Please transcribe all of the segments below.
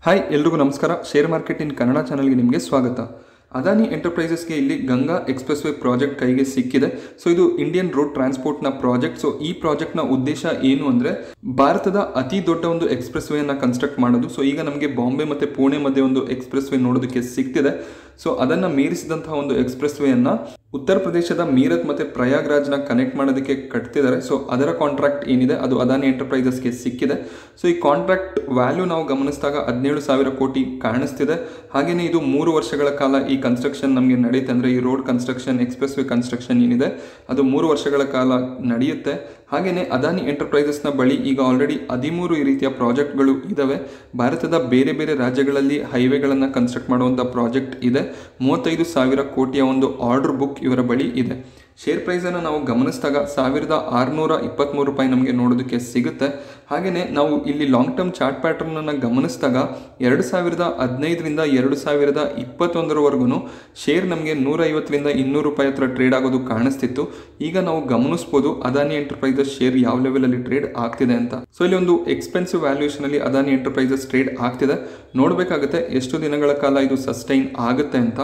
hi ಎಲ್ರಿಗೂ ನಮಸ್ಕಾರ share market in Kannada ಚಾನಲ್ಗೆ ನಿಮಗೆ ಸ್ವಾಗತ ಅದಾನಿ ಎಂಟರ್ಪ್ರೈಸಸ್ಗೆ ಇಲ್ಲಿ ಗಂಗಾ ಎಕ್ಸ್ಪ್ರೆಸ್ ವೇ ಪ್ರಾಜೆಕ್ಟ್ ಕೈಗೆ ಸಿಕ್ಕಿದೆ ಸೊ ಇದು ಇಂಡಿಯನ್ ರೋಡ್ ಟ್ರಾನ್ಸ್ಪೋರ್ಟ್ನ ಪ್ರಾಜೆಕ್ಟ್ ಸೊ ಈ ಪ್ರಾಜೆಕ್ಟ್ನ ಉದ್ದೇಶ ಏನು ಅಂದರೆ ಭಾರತದ ಅತಿ ದೊಡ್ಡ ಒಂದು ಎಕ್ಸ್ಪ್ರೆಸ್ ವೇಯನ್ನು ಕನ್ಸ್ಟ್ರಕ್ಟ್ ಮಾಡೋದು ಸೊ ಈಗ ನಮಗೆ ಬಾಂಬೆ ಮತ್ತು ಪುಣೆ ಮಧ್ಯೆ ಒಂದು ಎಕ್ಸ್ಪ್ರೆಸ್ ವೇ ನೋಡೋದಕ್ಕೆ ಸಿಗ್ತಿದೆ ಸೊ ಅದನ್ನು ಮೀರಿಸಿದಂತಹ ಒಂದು ಎಕ್ಸ್ಪ್ರೆಸ್ ವೇಯನ್ನು ಉತ್ತರ ಪ್ರದೇಶದ ಮೀರತ್ ಮತ್ತು ಪ್ರಯಾಗ್ರಾಜ್ನ ಕನೆಕ್ಟ್ ಮಾಡೋದಕ್ಕೆ ಕಟ್ತಿದ್ದಾರೆ ಸೊ ಅದರ ಕಾಂಟ್ರಾಕ್ಟ್ ಏನಿದೆ ಅದು ಅದಾನಿ ಎಂಟರ್ಪ್ರೈಸಸ್ಗೆ ಸಿಕ್ಕಿದೆ ಸೊ ಈ ಕಾಂಟ್ರಾಕ್ಟ್ ವ್ಯಾಲ್ಯೂ ನಾವು ಗಮನಿಸಿದಾಗ ಹದಿನೇಳು ಸಾವಿರ ಕೋಟಿ ಕಾಣಿಸ್ತಿದೆ ಹಾಗೆಯೇ ಇದು ಮೂರು ವರ್ಷಗಳ ಕಾಲ ಈ ಕನ್ಸ್ಟ್ರಕ್ಷನ್ ನಮಗೆ ನಡೆಯುತ್ತೆ ಅಂದರೆ ಈ road construction express way construction ಏನಿದೆ ಅದು ಮೂರು ವರ್ಷಗಳ ಕಾಲ ನಡೆಯುತ್ತೆ ಹಾಗೆಯೇ ಅದಾನಿ ಎಂಟರ್ಪ್ರೈಸಸ್ನ ಬಳಿ ಈಗ ಆಲ್ರೆಡಿ ಹದಿಮೂರು ಈ ರೀತಿಯ ಪ್ರಾಜೆಕ್ಟ್ಗಳು ಇದ್ದಾವೆ ಭಾರತದ ಬೇರೆ ಬೇರೆ ರಾಜ್ಯಗಳಲ್ಲಿ ಹೈವೇಗಳನ್ನು ಕನ್ಸ್ಟ್ರಕ್ಟ್ ಮಾಡುವಂಥ ಪ್ರಾಜೆಕ್ಟ್ ಇದೆ ಮೂವತ್ತೈದು ಸಾವಿರ ಕೋಟಿಯ ಒಂದು ಆರ್ಡರ್ ಬುಕ್ ಇವರ ಬಳಿ ಇದೆ ಶೇರ್ ಪ್ರೈಸನ್ನು ನಾವು ಗಮನಿಸಿದಾಗ ಸಾವಿರದ ಆರುನೂರ ಇಪ್ಪತ್ತ್ಮೂರು ರೂಪಾಯಿ ನಮಗೆ ನೋಡೋದಕ್ಕೆ ಸಿಗುತ್ತೆ ಹಾಗೆಯೇ ನಾವು ಇಲ್ಲಿ ಲಾಂಗ್ ಟರ್ಮ್ ಚಾರ್ಟ್ ಪ್ಯಾಟರ್ನನ್ನು ಗಮನಿಸಿದಾಗ ಎರಡು ಸಾವಿರದ ಹದಿನೈದರಿಂದ ಎರಡು ಸಾವಿರದ ಇಪ್ಪತ್ತೊಂದರವರೆಗೂ ಶೇರ್ ನಮಗೆ ನೂರೈವತ್ತರಿಂದ ಇನ್ನೂರು ರೂಪಾಯಿ ಹತ್ರ ಟ್ರೇಡ್ ಆಗೋದು ಕಾಣಿಸ್ತಿತ್ತು ಈಗ ನಾವು ಗಮನಿಸ್ಬೋದು ಅದಾನಿ ಎಂಟರ್ಪ್ರೈಸಸ್ ಶೇರ್ ಯಾವ ಲೆವೆಲಲ್ಲಿ ಟ್ರೇಡ್ ಆಗ್ತಿದೆ ಅಂತ ಸೊ ಇಲ್ಲಿ ಒಂದು ಎಕ್ಸ್ಪೆನ್ಸಿವ್ ವ್ಯಾಲ್ಯೂಯೇಷನಲ್ಲಿ ಅದಾನಿ ಎಂಟರ್ಪ್ರೈಸಸ್ ಟ್ರೇಡ್ ಆಗ್ತಿದೆ ನೋಡಬೇಕಾಗುತ್ತೆ ಎಷ್ಟು ದಿನಗಳ ಕಾಲ ಇದು ಸಸ್ಟೈನ್ ಆಗುತ್ತೆ ಅಂತ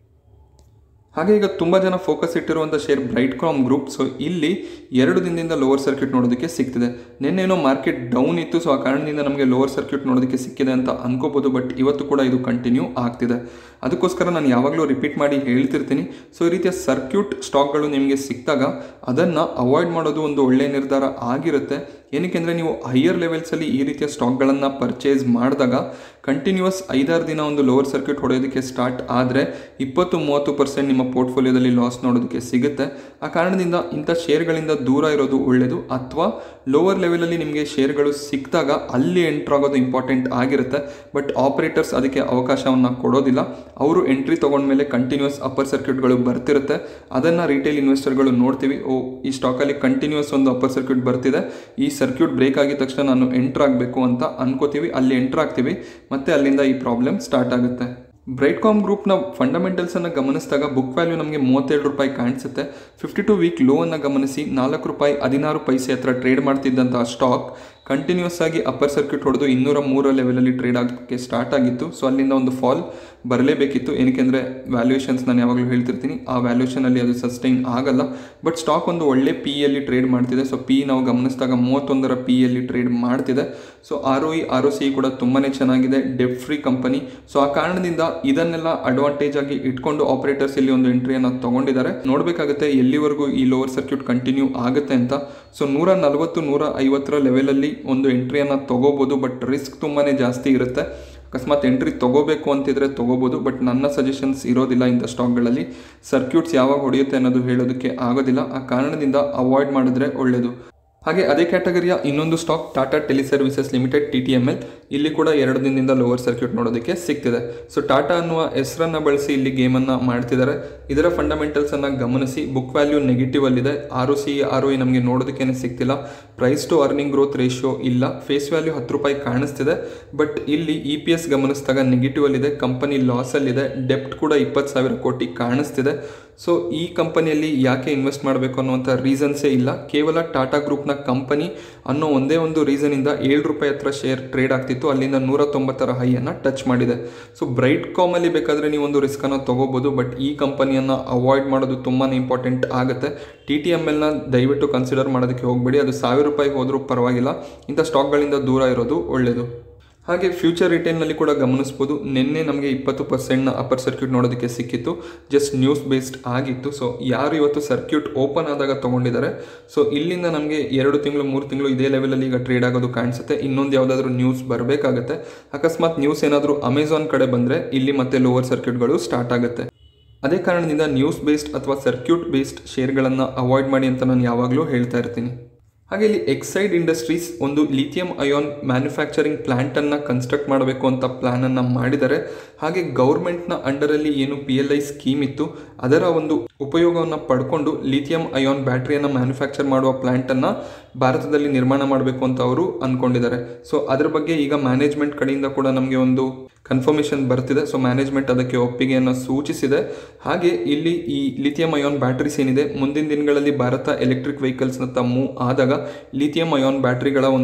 ಹಾಗೆ ಈಗ ತುಂಬ ಜನ ಫೋಕಸ್ ಇಟ್ಟಿರುವಂಥ share Brightcom group so ಇಲ್ಲಿ ಎರಡು ದಿನದಿಂದ ಲೋವರ್ ಸರ್ಕ್ಯೂಟ್ ನೋಡೋದಕ್ಕೆ ಸಿಗ್ತಿದೆ ನಿನ್ನೇನೋ ಮಾರ್ಕೆಟ್ ಡೌನ್ ಇತ್ತು ಸೊ ಆ ಕಾರಣದಿಂದ ನಮಗೆ ಲೋವರ್ ಸರ್ಕ್ಯೂಟ್ ನೋಡೋದಕ್ಕೆ ಸಿಕ್ಕಿದೆ ಅಂತ ಅನ್ಕೋಬೋದು ಬಟ್ ಇವತ್ತು ಕೂಡ ಇದು ಕಂಟಿನ್ಯೂ ಆಗ್ತಿದೆ ಅದಕ್ಕೋಸ್ಕರ ನಾನು ಯಾವಾಗಲೂ ರಿಪೀಟ್ ಮಾಡಿ ಹೇಳ್ತಿರ್ತೀನಿ ಸೊ ಈ ರೀತಿಯ ಸರ್ಕ್ಯೂಟ್ ಸ್ಟಾಕ್ಗಳು ನಿಮಗೆ ಸಿಕ್ಕಿದಾಗ ಅದನ್ನು ಅವಾಯ್ಡ್ ಮಾಡೋದು ಒಂದು ಒಳ್ಳೆಯ ನಿರ್ಧಾರ ಆಗಿರುತ್ತೆ ಏನಕ್ಕೆ ಅಂದರೆ ನೀವು ಹೈಯರ್ ಲೆವೆಲ್ಸಲ್ಲಿ ಈ ರೀತಿಯ ಸ್ಟಾಕ್ಗಳನ್ನು ಪರ್ಚೇಸ್ ಮಾಡಿದಾಗ ಕಂಟಿನ್ಯೂಸ್ ಐದಾರು ದಿನ ಒಂದು ಲೋವರ್ ಸರ್ಕ್ಯೂಟ್ ಹೊಡೆಯೋದಕ್ಕೆ ಸ್ಟಾರ್ಟ್ ಆದರೆ ಇಪ್ಪತ್ತು ಮೂವತ್ತು ಪರ್ಸೆಂಟ್ ನಿಮ್ಮ ಪೋರ್ಟ್ಫೋಲಿಯೋದಲ್ಲಿ ಲಾಸ್ ನೋಡೋದಕ್ಕೆ ಸಿಗುತ್ತೆ ಆ ಕಾರಣದಿಂದ ಇಂಥ ಶೇರ್ಗಳಿಂದ ದೂರ ಇರೋದು ಒಳ್ಳೆಯದು ಅಥವಾ ಲೋವರ್ ಲೆವೆಲಲ್ಲಿ ನಿಮಗೆ ಶೇರ್ಗಳು ಸಿಕ್ಕಿದಾಗ ಅಲ್ಲಿ ಎಂಟ್ರ್ ಆಗೋದು ಇಂಪಾರ್ಟೆಂಟ್ ಆಗಿರುತ್ತೆ ಬಟ್ ಆಪರೇಟರ್ಸ್ ಅದಕ್ಕೆ ಅವಕಾಶವನ್ನು ಕೊಡೋದಿಲ್ಲ ಅವರು ಎಂಟ್ರಿ ತೊಗೊಂಡ್ಮೇಲೆ ಕಂಟಿನ್ಯೂಸ್ ಅಪ್ಪರ್ ಸರ್ಕ್ಯೂಟ್ಗಳು ಬರ್ತಿರುತ್ತೆ ಅದನ್ನು ರಿಟೇಲ್ ಇನ್ವೆಸ್ಟರ್ಗಳು ನೋಡ್ತೀವಿ ಓ ಈ ಸ್ಟಾಕಲ್ಲಿ ಕಂಟಿನ್ಯೂಸ್ ಒಂದು ಅಪ್ಪರ್ ಸರ್ಕ್ಯೂಟ್ ಬರ್ತಿದೆ ಈ ಸರ್ಕ್ಯೂಟ್ ಬ್ರೇಕ್ ಆಗಿದ ತಕ್ಷಣ ನಾನು ಎಂಟ್ರ್ ಆಗಬೇಕು ಅಂತ ಅನ್ಕೋತೀವಿ ಅಲ್ಲಿ ಎಂಟ್ರ್ ಆಗ್ತೀವಿ ಮತ್ತು ಅಲ್ಲಿಂದ ಈ ಪ್ರಾಬ್ಲಮ್ ಸ್ಟಾರ್ಟ್ ಆಗುತ್ತೆ ಬ್ರೈಟ್ಕಾಮ್ ಗ್ರೂಪ್ನ ಫಂಡಮೆಂಟಲ್ಸನ್ನು ಗಮನಿಸಿದಾಗ ಬುಕ್ ವ್ಯಾಲ್ಯೂ ನಮಗೆ ಮೂವತ್ತೇಳು ರೂಪಾಯಿ ಕಾಣಿಸುತ್ತೆ ಫಿಫ್ಟಿ ಟು ವೀಕ್ ಲೋ ಅನ್ನು ಗಮನಿಸಿ ನಾಲ್ಕು ರೂಪಾಯಿ ಹದಿನಾರು ಪೈಸೆ ಹತ್ರ ಟ್ರೇಡ್ ಮಾಡ್ತಿದ್ದಂತಹ ಸ್ಟಾಕ್ ಕಂಟಿನ್ಯೂಸ್ ಆಗಿ ಅಪ್ಪರ್ ಸರ್ಕ್ಯೂಟ್ ಹೊಡೆದು ಇನ್ನೂರ ಮೂರ ಲೆವೆಲಲ್ಲಿ ಟ್ರೇಡ್ ಆಗೋಕ್ಕೆ ಸ್ಟಾರ್ಟ್ ಆಗಿತ್ತು ಸೊ ಅಲ್ಲಿಂದ ಒಂದು ಫಾಲ್ ಬರಲೇಬೇಕಿತ್ತು ಏನಕ್ಕೆಂದರೆ ವ್ಯಾಲ್ಯೂಯೇಷನ್ಸ್ ನಾನು ಯಾವಾಗಲೂ ಹೇಳ್ತಿರ್ತೀನಿ ಆ ವ್ಯಾಲ್ಯೂಷನಲ್ಲಿ ಅದು ಸಸ್ಟೈನ್ ಆಗಲ್ಲ ಬಟ್ ಸ್ಟಾಕ್ ಒಂದು ಒಳ್ಳೆ ಪಿ ಯಲ್ಲಿ ಟ್ರೇಡ್ ಮಾಡ್ತಿದೆ ಸೊ ಪಿ ನಾವು ಗಮನಿಸಿದಾಗ ಮೂವತ್ತೊಂದರ ಪಿ ಯಲ್ಲಿ ಟ್ರೇಡ್ ಮಾಡ್ತಿದೆ so R O E R O C ಕೂಡ ತುಂಬಾ ಚೆನ್ನಾಗಿದೆ ಡೆಪ್ ಫ್ರೀ ಕಂಪನಿ ಸೊ ಆ ಕಾರಣದಿಂದ ಇದನ್ನೆಲ್ಲ ಅಡ್ವಾಂಟೇಜ್ ಆಗಿ ಇಟ್ಕೊಂಡು ಆಪರೇಟರ್ಸ್ ಇಲ್ಲಿ ಒಂದು ಎಂಟ್ರಿಯನ್ನು ತಗೊಂಡಿದ್ದಾರೆ ನೋಡಬೇಕಾಗುತ್ತೆ ಎಲ್ಲಿವರೆಗೂ ಈ ಲೋವರ್ ಸರ್ಕ್ಯೂಟ್ ಕಂಟಿನ್ಯೂ ಆಗುತ್ತೆ ಅಂತ ಸೊ ನೂರ ನಲವತ್ತು ನೂರ ಐವತ್ತರ ಲೆವೆಲಲ್ಲಿ ಒಂದು ಎಂಟ್ರಿಯನ್ನು ತಗೋಬೋದು ಬಟ್ ರಿಸ್ಕ್ ತುಂಬಾ ಜಾಸ್ತಿ ಇರುತ್ತೆ ಅಕಸ್ಮಾತ್ ಎಂಟ್ರಿ ತೊಗೋಬೇಕು ಅಂತಿದ್ರೆ ತೊಗೋಬೋದು ಬಟ್ ನನ್ನ ಸಜೆಷನ್ಸ್ ಇರೋದಿಲ್ಲ ಇಂಥ ಸ್ಟಾಕ್ಗಳಲ್ಲಿ ಸರ್ಕ್ಯೂಟ್ಸ್ ಯಾವಾಗ ಹೊಡೆಯುತ್ತೆ ಅನ್ನೋದು ಹೇಳೋದಕ್ಕೆ ಆಗೋದಿಲ್ಲ ಆ ಕಾರಣದಿಂದ ಅವಾಯ್ಡ್ ಮಾಡಿದ್ರೆ ಒಳ್ಳೆಯದು ಹಾಗೆ ಅದೇ ಕ್ಯಾಟಗರಿಯ ಇನ್ನೊಂದು stock Tata teleservices limited T T M L ಇಲ್ಲಿ ಕೂಡ ಎರಡು ದಿನದಿಂದ ಲೋವರ್ ಸರ್ಕ್ಯೂಟ್ ನೋಡೋದಕ್ಕೆ ಸಿಗ್ತಿದೆ ಸೊ ಟಾಟಾ ಅನ್ನುವ ಹೆಸರನ್ನು ಬಳಸಿ ಇಲ್ಲಿ ಗೇಮನ್ನು ಮಾಡ್ತಿದ್ದಾರೆ ಇದರ ಫಂಡಮೆಂಟಲ್ಸನ್ನು ಗಮನಿಸಿ ಬುಕ್ ವ್ಯಾಲ್ಯೂ ನೆಗೆಟಿವ್ ಅಲ್ಲಿದೆ R O C R O E ನಮಗೆ ನೋಡೋದಕ್ಕೇನೆ ಸಿಗ್ತಿಲ್ಲ price to earning growth ratio ಇಲ್ಲ ಫೇಸ್ ವ್ಯಾಲ್ಯೂ ಹತ್ತು ರೂಪಾಯಿ ಕಾಣಿಸ್ತಿದೆ ಬಟ್ ಇಲ್ಲಿ ಇ ಪಿ ಎಸ್ ಗಮನಿಸಿದಾಗ ನೆಗೆಟಿವ್ ಅಲ್ಲಿದೆ ಕಂಪನಿ ಲಾಸಲ್ಲಿದೆ ಡೆಪ್ಟ್ ಕೂಡ ಇಪ್ಪತ್ತು ಸಾವಿರ ಕೋಟಿ ಕಾಣಿಸ್ತಿದೆ ಸೊ ಈ ಕಂಪನಿಯಲ್ಲಿ ಯಾಕೆ ಇನ್ವೆಸ್ಟ್ ಮಾಡಬೇಕು ಅನ್ನುವಂಥ ರೀಸನ್ಸೇ ಇಲ್ಲ ಕೇವಲ ಟಾಟಾ ಗ್ರೂಪ್ನ ಕಂಪನಿ ಅನ್ನೋ ಒಂದೇ ಒಂದು ರೀಸನಿಂದ ಏಳು ರೂಪಾಯಿ ಹತ್ರ ಶೇರ್ ಟ್ರೇಡ್ ಆಗ್ತಿತ್ತು ಅಲ್ಲಿಂದ ನೂರ ತೊಂಬತ್ತರ ಹೈಯನ್ನು ಟಚ್ ಮಾಡಿದೆ ಸೊ ಬ್ರೈಟ್ ಕಾಮಲ್ಲಿ ಬೇಕಾದರೆ ನೀವು ಒಂದು ರಿಸ್ಕನ್ನು ತೊಗೋಬೋದು ಬಟ್ ಈ ಕಂಪನಿಯನ್ನು ಅವಾಯ್ಡ್ ಮಾಡೋದು ತುಂಬಾ ಇಂಪಾರ್ಟೆಂಟ್ ಆಗುತ್ತೆ ಟಿ ಟಿ ಎಮ್ ಎಲ್ನ ದಯವಿಟ್ಟು ಕನ್ಸಿಡರ್ ಮಾಡೋದಕ್ಕೆ ಹೋಗಬೇಡಿ ಅದು ಸಾವಿರ ರೂಪಾಯಿಗೆ ಹೋದರೂ ಪರವಾಗಿಲ್ಲ ಇಂಥ ಸ್ಟಾಕ್ಗಳಿಂದ ದೂರ ಇರೋದು ಒಳ್ಳೆಯದು ಹಾಗೆ ಫ್ಯೂಚರ್ ರಿಟೇಲ್ನಲ್ಲಿ ಕೂಡ ಗಮನಿಸ್ಬೋದು ನಿನ್ನೆ ನಮಗೆ ಇಪ್ಪತ್ತು ಪರ್ಸೆಂಟ್ನ ಅಪ್ಪರ್ ಸರ್ಕ್ಯೂಟ್ ನೋಡೋದಕ್ಕೆ ಸಿಕ್ಕಿತ್ತು ಜಸ್ಟ್ ನ್ಯೂಸ್ ಬೇಸ್ಡ್ ಆಗಿತ್ತು ಸೊ ಯಾರು ಇವತ್ತು ಸರ್ಕ್ಯೂಟ್ ಓಪನ್ ಆದಾಗ ತೊಗೊಂಡಿದ್ದಾರೆ ಸೊ ಇಲ್ಲಿಂದ ನಮಗೆ ಎರಡು ತಿಂಗಳು ಮೂರು ತಿಂಗಳು ಇದೇ ಲೆವೆಲಲ್ಲಿ ಈಗ ಟ್ರೇಡ್ ಆಗೋದು ಕಾಣಿಸುತ್ತೆ ಇನ್ನೊಂದು ಯಾವುದಾದ್ರೂ ನ್ಯೂಸ್ ಬರಬೇಕಾಗತ್ತೆ ಅಕಸ್ಮಾತ್ ನ್ಯೂಸ್ ಏನಾದರೂ ಅಮೆಝಾನ್ ಕಡೆ ಬಂದರೆ ಇಲ್ಲಿ ಮತ್ತೆ ಲೋವರ್ ಸರ್ಕ್ಯೂಟ್ಗಳು ಸ್ಟಾರ್ಟ್ ಆಗುತ್ತೆ ಅದೇ ಕಾರಣದಿಂದ ನ್ಯೂಸ್ ಬೇಸ್ಡ್ ಅಥವಾ ಸರ್ಕ್ಯೂಟ್ ಬೇಸ್ಡ್ ಶೇರ್ಗಳನ್ನು ಅವಾಯ್ಡ್ ಮಾಡಿ ಅಂತ ನಾನು ಯಾವಾಗಲೂ ಹೇಳ್ತಾ ಇರ್ತೀನಿ ಹಾಗೆ ಇಲ್ಲಿ ಎಕ್ಸೈಡ್ ಇಂಡಸ್ಟ್ರೀಸ್ ಒಂದು ಲಿಥಿಯಂ ಅಯಾನ್ ಮ್ಯಾನುಫ್ಯಾಕ್ಚರಿಂಗ್ ಪ್ಲ್ಯಾಂಟನ್ನು ಕನ್ಸ್ಟ್ರಕ್ಟ್ ಮಾಡಬೇಕು ಅಂತ ಪ್ಲ್ಯಾನನ್ನು ಮಾಡಿದ್ದಾರೆ ಹಾಗೆ ಗೌರ್ಮೆಂಟ್ನ ಅಂಡರಲ್ಲಿ ಏನು ಪಿ ಎಲ್ ಐ ಸ್ಕೀಮ್ ಇತ್ತು ಅದರ ಒಂದು ಉಪಯೋಗವನ್ನು ಪಡ್ಕೊಂಡು ಲಿಥಿಯಂ ಅಯಾನ್ ಬ್ಯಾಟ್ರಿಯನ್ನು ಮ್ಯಾನುಫ್ಯಾಕ್ಚರ್ ಮಾಡುವ ಪ್ಲ್ಯಾಂಟನ್ನು ಭಾರತದಲ್ಲಿ ನಿರ್ಮಾಣ ಮಾಡಬೇಕು ಅಂತ ಅವರು ಅಂದ್ಕೊಂಡಿದ್ದಾರೆ ಸೊ ಅದ್ರ ಬಗ್ಗೆ ಈಗ ಮ್ಯಾನೇಜ್ಮೆಂಟ್ ಕಡೆಯಿಂದ ಕೂಡ ನಮಗೆ ಒಂದು ಕನ್ಫರ್ಮೇಷನ್ ಬರ್ತಿದೆ ಸೊ ಮ್ಯಾನೇಜ್ಮೆಂಟ್ ಅದಕ್ಕೆ ಒಪ್ಪಿಗೆಯನ್ನು ಸೂಚಿಸಿದೆ ಹಾಗೆ ಇಲ್ಲಿ ಈ ಲಿಥಿಯಂ ಅಯಾನ್ ಬ್ಯಾಟ್ರೀಸ್ ಏನಿದೆ ಮುಂದಿನ ದಿನಗಳಲ್ಲಿ ಭಾರತ ಎಲೆಕ್ಟ್ರಿಕ್ ವೆಹಿಕಲ್ಸ್ನತ್ತ ಮೂವ್ ಆದಾಗ ಲಿಥಿಯಂ ಅಯಾನ್ ಬ್ಯಾಟ್ರಿಗಳ ಒಂದು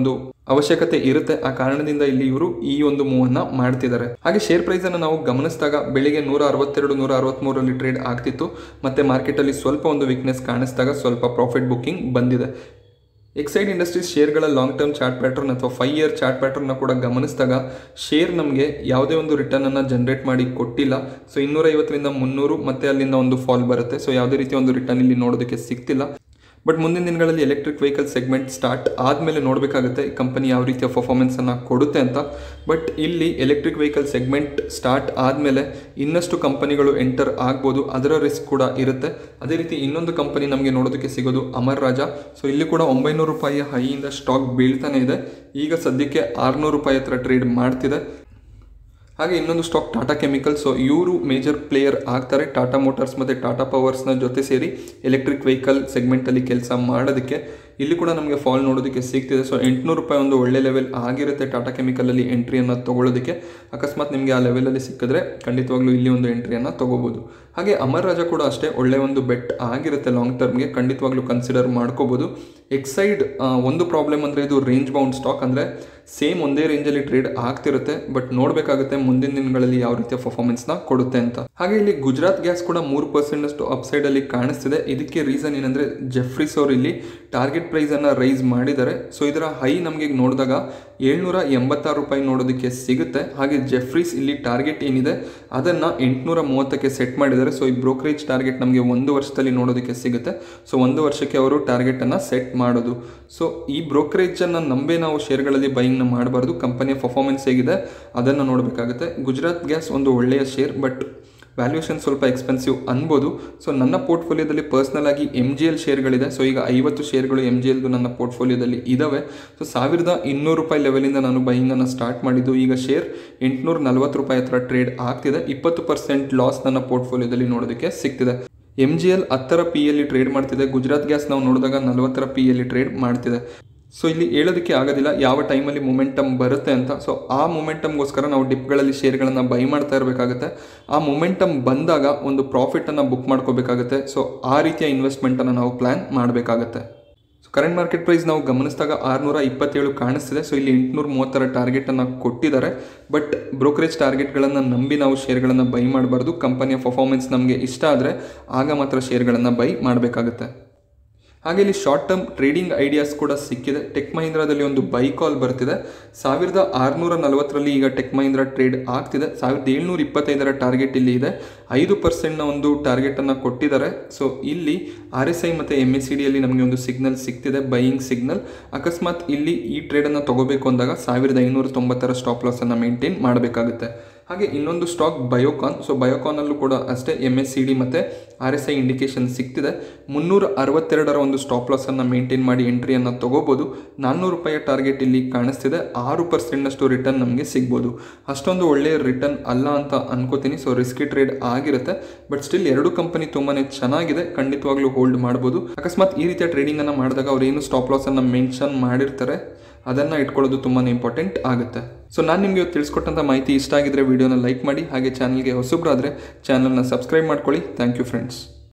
ಅವಶ್ಯಕತೆ ಇರುತ್ತೆ ಆ ಕಾರಣದಿಂದ ಇಲ್ಲಿ ಇವರು ಈ ಒಂದು ಮೂವನ್ನ ಮಾಡ್ತಿದ್ದಾರೆ ಹಾಗೆ ಶೇರ್ ಪ್ರೈಸ್ ಅನ್ನು ನಾವು ಗಮನಿಸಿದಾಗ ಬೆಳಿಗ್ಗೆ ನೂರ ಅರವತ್ತೆರಡು ನೂರ ಅರವತ್ಮೂರರಲ್ಲಿ ಟ್ರೇಡ್ ಆಗ್ತಿತ್ತು ಮತ್ತೆ ಮಾರ್ಕೆಟಲ್ಲಿ ಸ್ವಲ್ಪ ಒಂದು ವೀಕ್ನೆಸ್ ಕಾಣಿಸಿದಾಗ ಸ್ವಲ್ಪ ಪ್ರಾಫಿಟ್ ಬುಕ್ಕಿಂಗ್ ಬಂದಿದೆ ಎಕ್ಸೈಡ್ ಇಂಡಸ್ಟ್ರೀಸ್ ಶೇರ್ಗಳ ಲಾಂಗ್ ಟರ್ಮ್ ಚಾರ್ಟ್ ಪ್ಯಾಟರ್ನ್ ಅಥವಾ ಫೈವ್ ಇಯರ್ ಚಾರ್ಟ್ ಪ್ಯಾಟರ್ನ ಕೂಡ ಗಮನಿಸಿದಾಗ ಶೇರ್ ನಮಗೆ ಯಾವುದೇ ಒಂದು ರಿಟರ್ನ್ ಅನ್ನು ಜನರೇಟ್ ಮಾಡಿ ಕೊಟ್ಟಿಲ್ಲ ಸೊ ಇನ್ನೂರ ಐವತ್ತರಿಂದ ಮುನ್ನೂರು ಮತ್ತೆ ಅಲ್ಲಿಂದ ಒಂದು ಫಾಲ್ ಬರುತ್ತೆ ಸೊ ಯಾವುದೇ ರೀತಿಯ ಒಂದು ರಿಟರ್ನ್ ಇಲ್ಲಿ ನೋಡೋದಕ್ಕೆ ಸಿಗ್ತಿಲ್ಲ ಬಟ್ ಮುಂದಿನ ದಿನಗಳಲ್ಲಿ ಎಲೆಕ್ಟ್ರಿಕ್ ವೆಹಿಕಲ್ ಸೆಗ್ಮೆಂಟ್ ಸ್ಟಾರ್ಟ್ ಆದಮೇಲೆ ನೋಡಬೇಕಾಗುತ್ತೆ ಕಂಪನಿ ಯಾವ ರೀತಿಯ ಪರ್ಫಾರ್ಮೆನ್ಸನ್ನು ಕೊಡುತ್ತೆ ಅಂತ ಬಟ್ ಇಲ್ಲಿ ಎಲೆಕ್ಟ್ರಿಕ್ ವೆಹಿಕಲ್ ಸೆಗ್ಮೆಂಟ್ ಸ್ಟಾರ್ಟ್ ಆದಮೇಲೆ ಇನ್ನಷ್ಟು ಕಂಪನಿಗಳು ಎಂಟರ್ ಆಗ್ಬೋದು ಅದರ ರಿಸ್ಕ್ ಕೂಡ ಇರುತ್ತೆ ಅದೇ ರೀತಿ ಇನ್ನೊಂದು ಕಂಪನಿ ನಮಗೆ ನೋಡೋದಕ್ಕೆ ಸಿಗೋದು ಅಮರ್ ರಾಜಾ ಸೊ ಇಲ್ಲಿ ಕೂಡ ಒಂಬೈನೂರು ರೂಪಾಯಿಯ ಹೈಯಿಂದ ಸ್ಟಾಕ್ ಬೀಳ್ತಾನೆ ಇದೆ ಈಗ ಸದ್ಯಕ್ಕೆ ಆರುನೂರು ರೂಪಾಯಿ ಹತ್ರ ಟ್ರೇಡ್ ಮಾಡ್ತಿದೆ ಹಾಗೆ ಇನ್ನೊಂದು ಸ್ಟಾಕ್ ಟಾಟಾ ಕೆಮಿಕಲ್ ಸೊ ಇವರು ಮೇಜರ್ ಪ್ಲೇಯರ್ ಆಗ್ತಾರೆ ಟಾಟಾ ಮೋಟಾರ್ಸ್ ಮತ್ತು ಟಾಟಾ ಪವರ್ಸ್ನ ಜೊತೆ ಸೇರಿ ಎಲೆಕ್ಟ್ರಿಕ್ ವೆಹಿಕಲ್ ಸೆಗ್ಮೆಂಟಲ್ಲಿ ಕೆಲಸ ಮಾಡೋದಕ್ಕೆ ಇಲ್ಲಿ ಕೂಡ ನಮಗೆ ಫಾಲ್ ನೋಡೋದಕ್ಕೆ ಸಿಗ್ತಿದೆ ಸೊ ಎಂಟುನೂರು ರೂಪಾಯಿ ಒಂದು ಒಳ್ಳೆ ಲೆವೆಲ್ ಆಗಿರುತ್ತೆ ಟಾಟಾ ಕೆಮಿಕಲಲ್ಲಿ ಎಂಟ್ರಿಯನ್ನು ತೊಗೊಳ್ಳೋದಕ್ಕೆ ಅಕಸ್ಮಾತ್ ನಿಮಗೆ ಆ ಲೆವೆಲಲ್ಲಿ ಸಿಕ್ಕಿದ್ರೆ ಖಂಡಿತವಾಗ್ಲೂ ಇಲ್ಲಿ ಒಂದು ಎಂಟ್ರಿಯನ್ನು ತೊಗೋಬೋದು ಹಾಗೆ ಅಮರ್ ರಾಜಾ ಕೂಡ ಅಷ್ಟೇ ಒಳ್ಳೆ ಒಂದು ಬೆಟ್ ಆಗಿರುತ್ತೆ ಲಾಂಗ್ ಟರ್ಮ್ಗೆ ಖಂಡಿತವಾಗ್ಲೂ ಕನ್ಸಿಡರ್ ಮಾಡ್ಕೋಬೋದು ಎಕ್ಸೈಡ್ ಒಂದು ಪ್ರಾಬ್ಲಮ್ ಅಂದರೆ ಇದು ರೇಂಜ್ ಬೌಂಡ್ ಸ್ಟಾಕ್ ಅಂದರೆ ಸೇಮ್ ಒಂದೇ ರೇಂಜಲ್ಲಿ ಟ್ರೇಡ್ ಆಗ್ತಿರುತ್ತೆ ಬಟ್ ನೋಡಬೇಕಾಗುತ್ತೆ ಮುಂದಿನ ದಿನಗಳಲ್ಲಿ ಯಾವ ರೀತಿಯ ಪರ್ಫಾರ್ಮೆನ್ಸ್ನ ಕೊಡುತ್ತೆ ಅಂತ ಹಾಗೆ ಇಲ್ಲಿ ಗುಜರಾತ್ ಗ್ಯಾಸ್ ಕೂಡ ಮೂರು ಪರ್ಸೆಂಟ್ ಅಷ್ಟು ಅಪ್ಸೈಡಲ್ಲಿ ಕಾಣಿಸ್ತಿದೆ ಇದಕ್ಕೆ ರೀಸನ್ ಏನಂದರೆ ಜೆಫ್ರಿಸ್ ಅವರು ಇಲ್ಲಿ ಟಾರ್ಗೆಟ್ ಪ್ರೈಸನ್ನು ರೈಸ್ ಮಾಡಿದ್ದಾರೆ ಸೊ ಇದರ ಹೈ ನಮಗೆ ನೋಡಿದಾಗ ಏಳ್ನೂರ ಎಂಬತ್ತಾರು ರೂಪಾಯಿ ನೋಡೋದಕ್ಕೆ ಸಿಗುತ್ತೆ ಹಾಗೆ ಜೆಫ್ರೀಸ್ ಇಲ್ಲಿ ಟಾರ್ಗೆಟ್ ಏನಿದೆ ಅದನ್ನು ಎಂಟುನೂರ ಮೂವತ್ತಕ್ಕೆ ಸೆಟ್ ಮಾಡಿದ್ದಾರೆ ಸೊ ಈ ಬ್ರೋಕರೇಜ್ ಟಾರ್ಗೆಟ್ ನಮಗೆ ಒಂದು ವರ್ಷದಲ್ಲಿ ನೋಡೋದಕ್ಕೆ ಸಿಗುತ್ತೆ ಸೊ ಒಂದು ವರ್ಷಕ್ಕೆ ಅವರು ಟಾರ್ಗೆಟನ್ನು ಸೆಟ್ ಮಾಡೋದು ಸೊ ಈ ಬ್ರೋಕರೇಜನ್ನು ನಂಬೇ ನಾವು ಶೇರ್ಗಳಲ್ಲಿ ಬೈಯಿಂಗ್ನ ಮಾಡಬಾರ್ದು ಕಂಪನಿಯ ಪರ್ಫಾರ್ಮೆನ್ಸ್ ಹೇಗಿದೆ ಅದನ್ನು ನೋಡಬೇಕಾಗುತ್ತೆ ಗುಜರಾತ್ ಗ್ಯಾಸ್ ಒಂದು ಒಳ್ಳೆಯ ಶೇರ್ ಬಟ್ ವ್ಯಾಲ್ಯೂಷನ್ ಸ್ವಲ್ಪ ಎಕ್ಸ್ಪೆನ್ಸಿವ್ ಅನ್ಬೋದು ಸೊ ನನ್ನ ಪೋರ್ಟ್ಫೋಲಿಯೋದಲ್ಲಿ ಪರ್ಸ್ನಲ್ ಆಗಿ ಎಮ್ ಜಿ ಎಲ್ ಶೇರ್ಗಳಿದೆ ಸೊ ಈಗ ಐವತ್ತು ಶೇರ್ಗಳು ಎಮ್ ಜಿ ಎಲ್ದು ನನ್ನ ಪೋರ್ಟ್ಫೋಲಿಯೋದಲ್ಲಿ ಇದ್ದಾವೆ ಸೊ ಸಾವಿರದ ಇನ್ನೂರು ರೂಪಾಯಿ ಲೆವೆಲಿಂದ ನಾನು ಬೈಯಿಂಗನ್ನು ಸ್ಟಾರ್ಟ್ ಮಾಡಿದ್ದು ಈಗ ಶೇರ್ ಎಂಟುನೂರ ನಲ್ವತ್ತು ರೂಪಾಯಿ ಹತ್ರ ಟ್ರೇಡ್ ಆಗ್ತಿದೆ ಇಪ್ಪತ್ತು ಪರ್ಸೆಂಟ್ ಲಾಸ್ ನನ್ನ ಪೋರ್ಟ್ಫೋಲಿಯೋದಲ್ಲಿ ನೋಡೋದಕ್ಕೆ ಸಿಗ್ತಿದೆ ಎಮ್ ಜಿ ಎಲ್ ಹತ್ತರ ಪಿ ಎಲ್ಲಿ ಟ್ರೇಡ್ ಮಾಡ್ತಿದೆ ಗುಜರಾತ್ ಗ್ಯಾಸ್ ನಾವು ನೋಡಿದಾಗ ನಲವತ್ತರ ಪಿ ಎಲ್ಲಿ ಟ್ರೇಡ್ ಮಾಡ್ತಿದೆ ಸೊ ಇಲ್ಲಿ ಹೇಳೋದಕ್ಕೆ ಆಗೋದಿಲ್ಲ ಯಾವ ಟೈಮಲ್ಲಿ ಮೊಮೆಂಟಮ್ ಬರುತ್ತೆ ಅಂತ ಸೊ ಆ ಮೊಮೆಂಟಮ್ಗೋಸ್ಕರ ನಾವು ಡಿಪ್ಗಳಲ್ಲಿ ಶೇರ್ಗಳನ್ನು ಬೈ ಮಾಡ್ತಾ ಇರಬೇಕಾಗುತ್ತೆ ಆ ಮೊಮೆಂಟಮ್ ಬಂದಾಗ ಒಂದು ಪ್ರಾಫಿಟನ್ನು ಬುಕ್ ಮಾಡ್ಕೋಬೇಕಾಗುತ್ತೆ ಸೊ ಆ ರೀತಿಯ ಇನ್ವೆಸ್ಟ್ಮೆಂಟನ್ನು ನಾವು ಪ್ಲ್ಯಾನ್ ಮಾಡಬೇಕಾಗತ್ತೆ ಸೊ ಕರೆಂಟ್ ಮಾರ್ಕೆಟ್ ಪ್ರೈಸ್ ನಾವು ಗಮನಿಸಿದಾಗ ಆರುನೂರ ಇಪ್ಪತ್ತೇಳು ಕಾಣಿಸ್ತಿದೆ ಸೊ ಇಲ್ಲಿ ಎಂಟುನೂರ ಮೂವತ್ತರ ಟಾರ್ಗೆಟನ್ನು ಕೊಟ್ಟಿದ್ದಾರೆ ಬಟ್ ಬ್ರೋಕರೇಜ್ ಟಾರ್ಗೆಟ್ಗಳನ್ನು ನಂಬಿ ನಾವು ಶೇರ್ಗಳನ್ನು ಬೈ ಮಾಡಬಾರ್ದು ಕಂಪನಿಯ ಪರ್ಫಾರ್ಮೆನ್ಸ್ ನಮಗೆ ಇಷ್ಟ ಆದರೆ ಆಗ ಮಾತ್ರ ಶೇರ್ಗಳನ್ನು ಬೈ ಮಾಡಬೇಕಾಗುತ್ತೆ ಹಾಗೆ ಇಲ್ಲಿ ಶಾರ್ಟ್ ಟರ್ಮ್ ಟ್ರೇಡಿಂಗ್ ಐಡಿಯಾಸ್ ಕೂಡ ಸಿಕ್ಕಿದೆ ಟೆಕ್ ಮಹೀಂದ್ರಾದಲ್ಲಿ ಒಂದು ಬೈ ಕಾಲ್ ಬರ್ತಿದೆ ಸಾವಿರದ ಆರುನೂರ ನಲವತ್ತರಲ್ಲಿ ಈಗ ಟೆಕ್ ಮಹೀಂದ್ರಾ ಟ್ರೇಡ್ ಆಗ್ತಿದೆ ಸಾವಿರದ ಏಳ್ನೂರ ಇಪ್ಪತ್ತೈದರ ಟಾರ್ಗೆಟ್ ಇಲ್ಲಿ ಇದೆ ಐದು ಪರ್ಸೆಂಟ್ನ ಒಂದು ಟಾರ್ಗೆಟನ್ನು ಕೊಟ್ಟಿದ್ದಾರೆ ಸೊ ಇಲ್ಲಿ ಆರ್ ಎಸ್ ಐ ಮತ್ತು ಎಮ್ ಎಸ್ ಸಿ ಡಿಯಲ್ಲಿ ನಮಗೆ ಒಂದು ಸಿಗ್ನಲ್ ಸಿಗ್ತಿದೆ ಬೈಯಿಂಗ್ ಸಿಗ್ನಲ್ ಅಕಸ್ಮಾತ್ ಇಲ್ಲಿ ಈ ಟ್ರೇಡನ್ನು ತಗೋಬೇಕು ಅಂದಾಗ ಸಾವಿರದ ಐನೂರ ತೊಂಬತ್ತರ ಸ್ಟಾಪ್ ಲಾಸನ್ನು ಮೇಂಟೈನ್ ಮಾಡಬೇಕಾಗುತ್ತೆ ಹಾಗೆ ಇನ್ನೊಂದು ಸ್ಟಾಕ್ ಬಯೋಕಾನ್ ಸೊ ಬಯೋಕಾನಲ್ಲೂ ಕೂಡ ಅಷ್ಟೇ ಎಮ್ ಎಸ್ ಸಿ ಡಿ ಮತ್ತು ಆರ್ ಎಸ್ ಐ ಇಂಡಿಕೇಶನ್ ಸಿಗ್ತಿದೆ ಮುನ್ನೂರ ಅರವತ್ತೆರಡರ ಒಂದು ಸ್ಟಾಪ್ ಲಾಸನ್ನು ಮೇಂಟೈನ್ ಮಾಡಿ ಎಂಟ್ರಿಯನ್ನು ತೊಗೋಬೋದು ನಾನ್ನೂರು ರೂಪಾಯಿಯ ಟಾರ್ಗೆಟ್ ಇಲ್ಲಿ ಕಾಣಿಸ್ತಿದೆ ಆರು ಪರ್ಸೆಂಟ್ನಷ್ಟು ರಿಟರ್ನ್ ನಮಗೆ ಸಿಗ್ಬೋದು ಅಷ್ಟೊಂದು ಒಳ್ಳೆಯ ರಿಟರ್ನ್ ಅಲ್ಲ ಅಂತ ಅನ್ಕೋತೀನಿ ಸೊ ರಿಸ್ಕಿ ಟ್ರೇಡ್ ಆಗಿರುತ್ತೆ ಬಟ್ ಸ್ಟಿಲ್ ಎರಡು ಕಂಪನಿ ತುಂಬಾ ಚೆನ್ನಾಗಿದೆ ಖಂಡಿತವಾಗ್ಲೂ ಹೋಲ್ಡ್ ಮಾಡ್ಬೋದು ಅಕಸ್ಮಾತ್ ಈ ರೀತಿಯ ಟ್ರೇಡಿಂಗನ್ನು ಮಾಡಿದಾಗ ಅವ್ರು ಏನು ಸ್ಟಾಪ್ ಲಾಸನ್ನು ಮೆನ್ಷನ್ ಮಾಡಿರ್ತಾರೆ ಅದನ್ನು ಇಟ್ಕೊಳ್ಳೋದು ತುಂಬಾ ಇಂಪಾರ್ಟೆಂಟ್ ಆಗುತ್ತೆ ಸೊ ನಾನು ನಿಮಗೆ ಇವತ್ತು ತಿಳಿಸ್ಕೊಟ್ಟಂಥ ಮಾಹಿತಿ ಇಷ್ಟ ಆಗಿದ್ರೆ ವಿಡಿಯೋನ ಲೈಕ್ ಮಾಡಿ ಹಾಗೆ ಚಾನಲ್ಗೆ ಹೊಸಬ್ರಾದರೆ ಚಾನಲ್ನ ಸಬ್ಸ್ಕ್ರೈಬ್ ಮಾಡ್ಕೊಳ್ಳಿ ಥ್ಯಾಂಕ್ ಯು ಫ್ರೆಂಡ್ಸ್